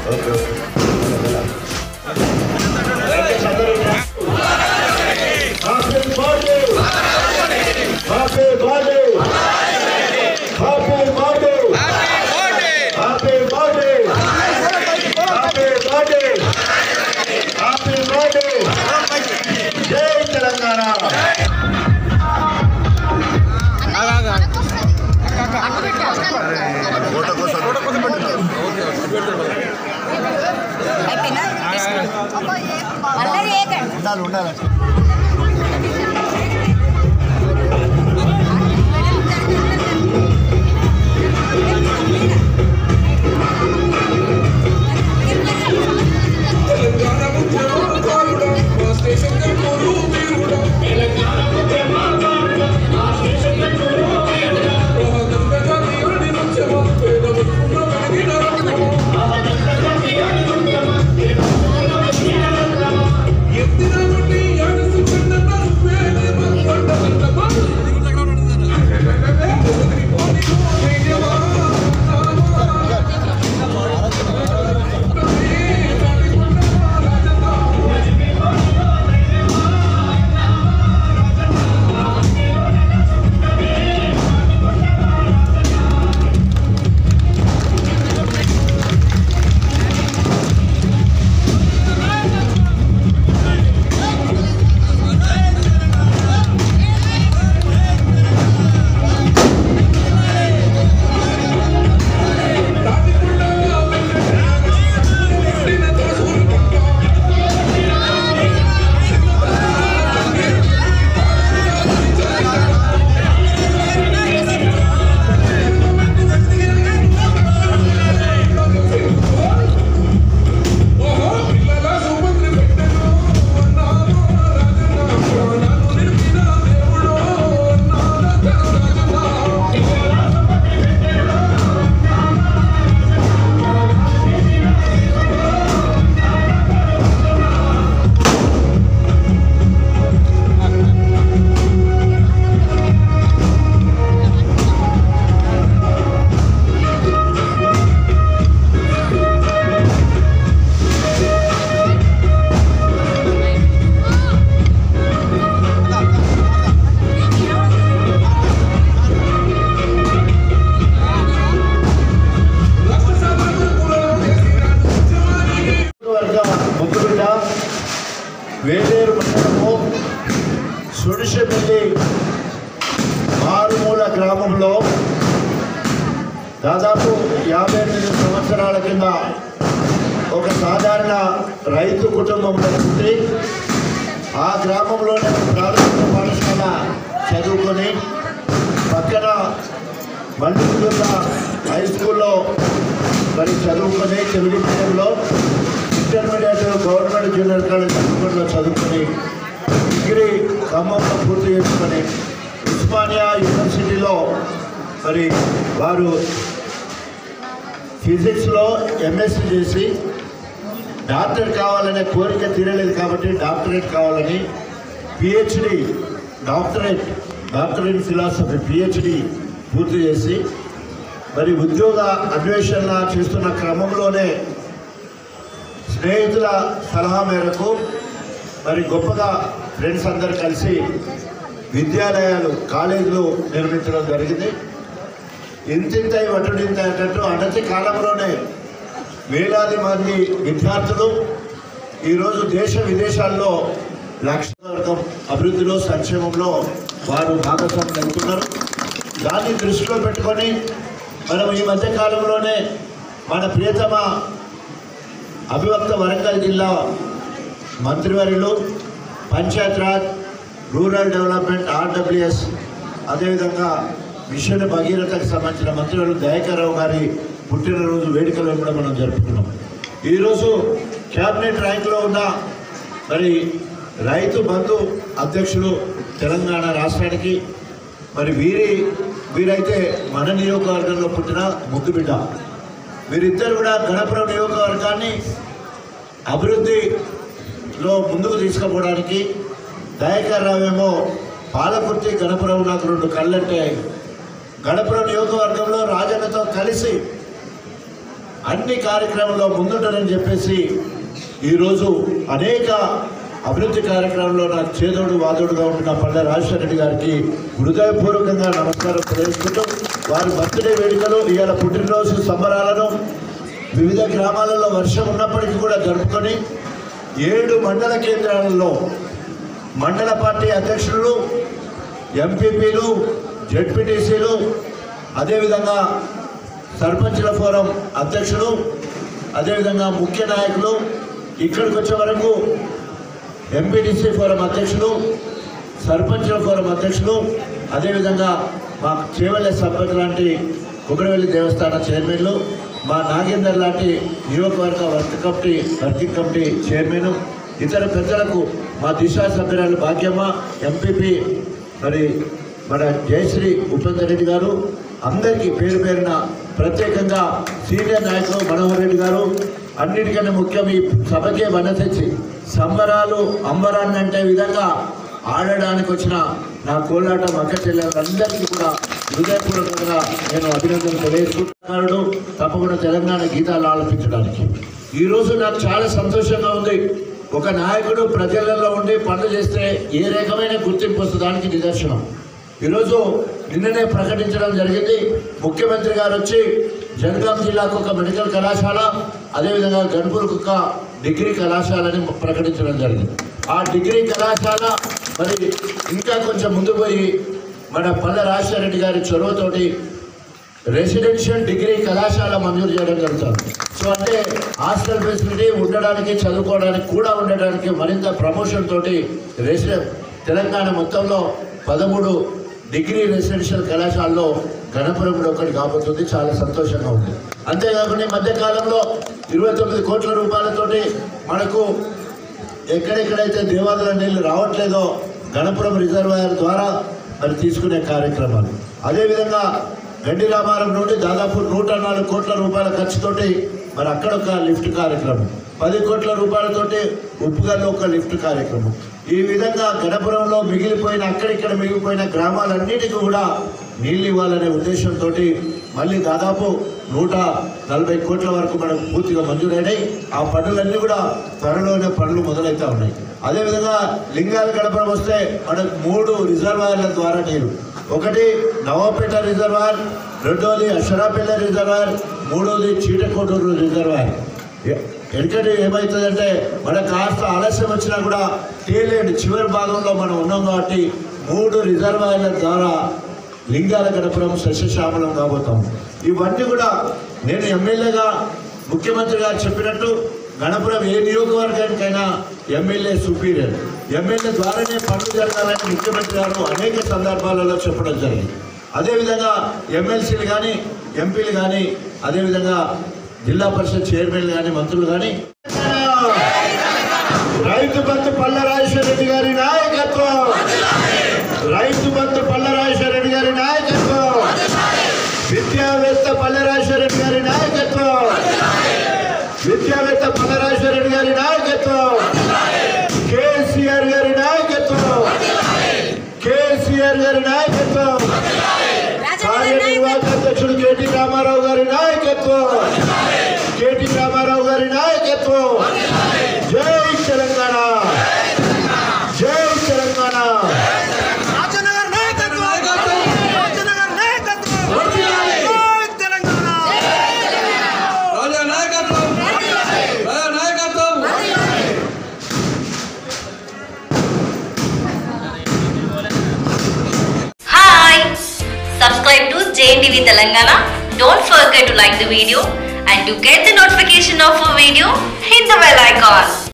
Okay దయచేసి అందరూ happy birthday happy birthday happy birthday happy birthday happy birthday happy birthday జై తెలంగాణ అందరూ ఏకండి ఉండాలి ఉండాలి వర్గ ముద్దుబిడ్డ వేలేరు మండలము సుడిషెపల్లి మారుమూల గ్రామంలో దాదాపు యాభై ఎనిమిది సంవత్సరాల కింద ఒక సాధారణ రైతు కుటుంబంలో పుట్టి ఆ గ్రామంలోనే ప్రాథమిక పాఠశాల చదువుకొని పక్కన మల్లికుదుర్ల హై స్కూల్లో మరి చదువుకొని తెలుగు మీడియంలో ఇంటర్మీడియట్ గవర్నమెంట్ జూనియర్ కాలేజ్ హైస్కూల్లో చదువుకొని డిగ్రీ ఖమ్మంలో పూర్తి చేసుకొని ఉస్మానియా యూనివర్సిటీలో మరి వారు ఫిజిక్స్లో ఎంఎస్సీ చేసి డాక్టర్ కావాలనే కోరిక తీరలేదు కాబట్టి డాక్టరేట్ కావాలని PhD doctorate doctorate philosophy PhD పూర్తి చేసి మరి ఉద్యోగ అన్వేషణ చేస్తున్న క్రమంలోనే స్నేహితుల సలహా మేరకు మరి గొప్పగా ఫ్రెండ్స్ అందరు కలిసి విద్యాలయాలు కాలేజీలు నిర్మించడం జరిగింది ఇంతింతై వటుడింత అన్నట్టు అనతి కాలంలోనే వేలాది మంది విద్యార్థులు ఈరోజు దేశ విదేశాల్లో లక్ష వర్గం అభివృద్ధిలో సంక్షేమంలో వారు భాగస్వామ్యం అవుతున్నారు దాన్ని దృష్టిలో పెట్టుకొని మనం ఈ మధ్య కాలంలోనే మన ప్రియతమ అభివక్త వరంగల్ జిల్లా మంత్రివర్యులు panchayat raj rural development RWS అదేవిధంగా మిషన్ భగీరథకు సంబంధించిన మంత్రులు దయాకర్రావు గారి పుట్టినరోజు వేడుకలు కూడా మనం జరుపుకున్నాం ఈరోజు క్యాబినెట్ ర్యాంక్లో ఉన్న మరి రైతు బంధు అధ్యక్షులు తెలంగాణ రాష్ట్రానికి మరి వీరి వీరైతే మన నియోజకవర్గంలో పుట్టిన ముద్దు బిడ్డ వీరిద్దరు కూడా గణపురం నియోజకవర్గాన్ని అభివృద్ధిలో ముందుకు తీసుకుపోవడానికి దయాకర్ రావేమో పాలకుర్తి గణపురం నాకు రెండు కళ్ళంటే గణపురం నియోజకవర్గంలో రాజన్నతో కలిసి అన్ని కార్యక్రమంలో ముందుంటారని చెప్పేసి ఈరోజు అనేక అభివృద్ధి కార్యక్రమంలో నాకు చేదోడు వాదోడుగా ఉంటున్న పల్లె రాజశేఖర రెడ్డి గారికి హృదయపూర్వకంగా నమస్కారం తెలియజేసుకుంటూ వారి బర్త్డే వేడుకలు ఇవాళ పుట్టినరోజు సంబరాలను వివిధ గ్రామాలలో వర్షం ఉన్నప్పటికీ కూడా జరుపుకొని ఏడు మండల కేంద్రాలలో మండల పార్టీ అధ్యక్షులు ఎంపీపీలు జెడ్పీటీసీలు అదేవిధంగా సర్పంచుల ఫోరం అధ్యక్షులు అదేవిధంగా ముఖ్య నాయకులు ఇక్కడికి వచ్చే వరకు ఎంపీటీసీ ఫోరం అధ్యక్షులు సర్పంచుల ఫోరం అధ్యక్షులు అదేవిధంగా మా చేవెళ్ళ సర్పంచ్ లాంటి కుమరవెల్లి దేవస్థాన చైర్మన్లు మా నాగేందర్ లాంటి నియోజకవర్గ work committee working committee chairman ఇతర పెద్దలకు మా దిశా సభ్యురాలు భాగ్యమ్మ ఎంపీపీ మరి మన జయశ్రీ ఉపేందర్ రెడ్డి గారు అందరికీ పేరు పేరున ప్రత్యేకంగా సీనియర్ నాయకులు మనోహర్ రెడ్డి గారు అన్నిటికన్నా ముఖ్యం ఈ సభకే వన తెచ్చి సంబరాలు అంబరాన్ని అంటే విధంగా ఆడడానికి వచ్చిన నా కోలాట మక్క చెల్లెలందరికీ కూడా హృదయపూర్వకంగా నేను అభినందనలు తెలియజేసుకుంటున్నాడు తప్పకుండా తెలంగాణ గీతాలు ఆలపించడానికి ఈరోజు నాకు చాలా సంతోషంగా ఉంది ఒక నాయకుడు ప్రజలలో ఉండి పనులు చేస్తే ఏ రకమైన గుర్తింపు వస్తుందానికి నిదర్శనం ఈరోజు నిన్ననే ప్రకటించడం జరిగింది ముఖ్యమంత్రి గారు వచ్చి జనగాం జిల్లాకు ఒక మెడికల్ కళాశాల అదేవిధంగా గన్పూర్కు ఒక డిగ్రీ కళాశాలని ప్రకటించడం జరిగింది ఆ డిగ్రీ కళాశాల మరి ఇంకా కొంచెం ముందు పోయి మన పల్లె రాజశేఖర రెడ్డి గారి చొరవతోటి రెసిడెన్షియల్ డిగ్రీ కళాశాల మంజూరు చేయడం జరుగుతుంది సో అంటే హాస్టల్ ఫెసిలిటీ ఉండడానికి చదువుకోవడానికి కూడా ఉండడానికి మరింత ప్రమోషన్ తోటి రెసిడె తెలంగాణ మొత్తంలో పదమూడు డిగ్రీ రెసిడెన్షియల్ కళాశాలలో గణపురం కూడా ఒకటి కాబోతుంది చాలా సంతోషంగా ఉంది అంతేకాకుండా ఈ మధ్య కాలంలో ఇరవై తొమ్మిది కోట్ల రూపాయలతోటి మనకు ఎక్కడెక్కడైతే దేవాలయ నీళ్లు రావట్లేదో గణపురం రిజర్వాయర్ ద్వారా మరి తీసుకునే కార్యక్రమాలు అదేవిధంగా గడ్డి రామారం నుండి దాదాపు నూట నాలుగు కోట్ల రూపాయల ఖర్చుతోటి మరి అక్కడ ఒక లిఫ్ట్ కార్యక్రమం పది కోట్ల రూపాయలతోటి ఉప్పుగల్లో ఒక లిఫ్ట్ కార్యక్రమం ఈ విధంగా గణపురంలో మిగిలిపోయిన అక్కడిక్కడ మిగిలిపోయిన గ్రామాలన్నిటికీ కూడా నీళ్ళు ఇవ్వాలనే ఉద్దేశంతో మళ్ళీ దాదాపు నూట నలభై కోట్ల వరకు మనకు పూర్తిగా మంజూరైనాయి ఆ పనులన్నీ కూడా త్వరలోనే పనులు మొదలవుతా ఉన్నాయి అదేవిధంగా లింగాల గడపడం వస్తే మనకు మూడు రిజర్వాయర్ల ద్వారా నీరు ఒకటి నవాపేట రిజర్వాయర్ రెండోది అషరాపేట రిజర్వాయర్ మూడోది చీటకోటూరు రిజర్వాయర్ ఎ- ఎందుకంటే ఏమవుతుందంటే మనకు కాస్త ఆలస్యం వచ్చినా కూడా తేలేని చివరి భాగంలో మనం ఉన్నాం కాబట్టి మూడు రిజర్వాయర్ల ద్వారా లింగాల గడపడం సస్యశ్యామలం కాబోతాం ఇవన్నీ కూడా నేను ఎమ్మెల్యేగా ముఖ్యమంత్రి గారు చెప్పినట్టు గణపురం ఏ నియోజకవర్గానికైనా ఎమ్మెల్యే సుపీరియర్ ఎమ్మెల్యే ద్వారానే పనులు జరగాలని ముఖ్యమంత్రి గారు అనేక సందర్భాలలో చెప్పడం జరిగింది అదేవిధంగా ఎమ్మెల్సీలు కానీ ఎంపీలు కానీ అదేవిధంగా జిల్లా పరిషత్ చైర్మన్లు కానీ మంత్రులు కానీ రైతు బంధు పల్ల రాజేశ్వర రెడ్డి గారి నాయకత్వం రైతు బంధు పల్ల రాజేశ్వర రెడ్డి గారి నాయకత్వం విద్యావేత్త పల్లె రాజేశ్వర రెడ్డి గారి నాయకత్వం విద్యావేత్త పల్ల రాజేశ్వర రెడ్డి గారి నాయకత్వం కేసీఆర్ గారి నాయకత్వం కేసీఆర్ గారి నాయకత్వం కార్యనిర్వాహక అధ్యక్షుడు కేటీ రామారావు గారి నాయకత్వం కేటీ రామారావు గారి నాయకత్వం జై తెలంగాణ జై తెలంగాణ రాజనగర్ నాయకత్వం రాజనగర్ నాయకత్వం జై తెలంగాణ రాజా నాయకత్వం రాజా నాయకత్వం Hi! Subscribe to JNTV Telangana. Don't forget to like the video and to get the notification of a video, hit the bell icon.